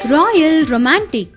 Royal romantic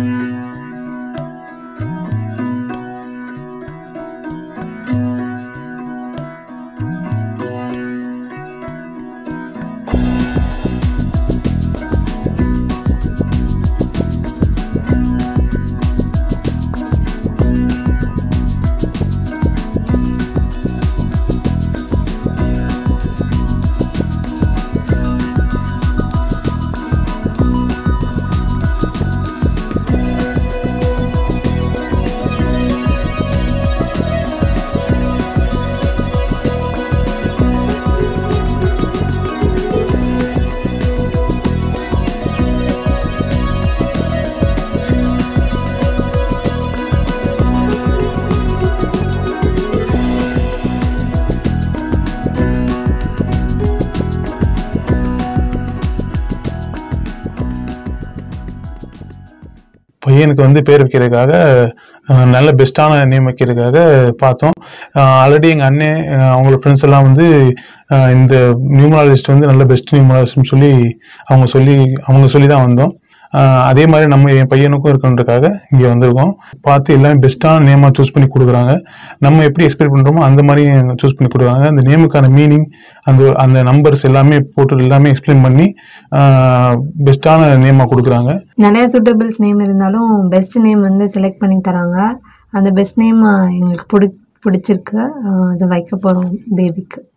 பையனுக்கு வந்து பேர் வைக்கிறதுக்காக அஹ், நல்ல பெஸ்ட்டான நேம் வைக்கிறதுக்காக பார்த்தோம் ஆல்ரெடி எங்கள் அண்ணன் அஹ், அவங்களோட ஃப்ரெண்ட்ஸ் எல்லாம் வந்து அஹ், இந்த நியூமராலஜிஸ்ட் வந்து நல்ல பெஸ்ட் நியூமராலஜிஸ்ட்னு சொல்லி அவங்க சொல்லி அவங்க சொல்லி தான் வந்தோம் அஹ், அதே மாதிரி நம்ம என் பையனுக்கும் இருக்கணுன்றக்காக இங்கே வந்திருக்கோம் பார்த்து எல்லாமே பெஸ்ட்டான நேமாக சூஸ் பண்ணி கொடுக்குறாங்க நம்ம எப்படி எக்ஸ்பெக்ட் பண்ணுறோமோ அந்த மாதிரி சூஸ் பண்ணி கொடுக்குறாங்க அந்த நேமுக்கான மீனிங் அந்த அந்த நம்பர்ஸ் எல்லாமே போட்டு எல்லாமே எக்ஸ்பிளைன் பண்ணி பெஸ்ட்டான நேமாக கொடுக்குறாங்க நிறைய சூட்டபிள்ஸ் நேம் இருந்தாலும் பெஸ்ட் நேம் வந்து செலக்ட் பண்ணி தராங்க அந்த பெஸ்ட் நேம் எங்களுக்கு பிடி பிடிச்சிருக்கு அஹ் அதை வைக்க போகிறோம் பேபிக்கு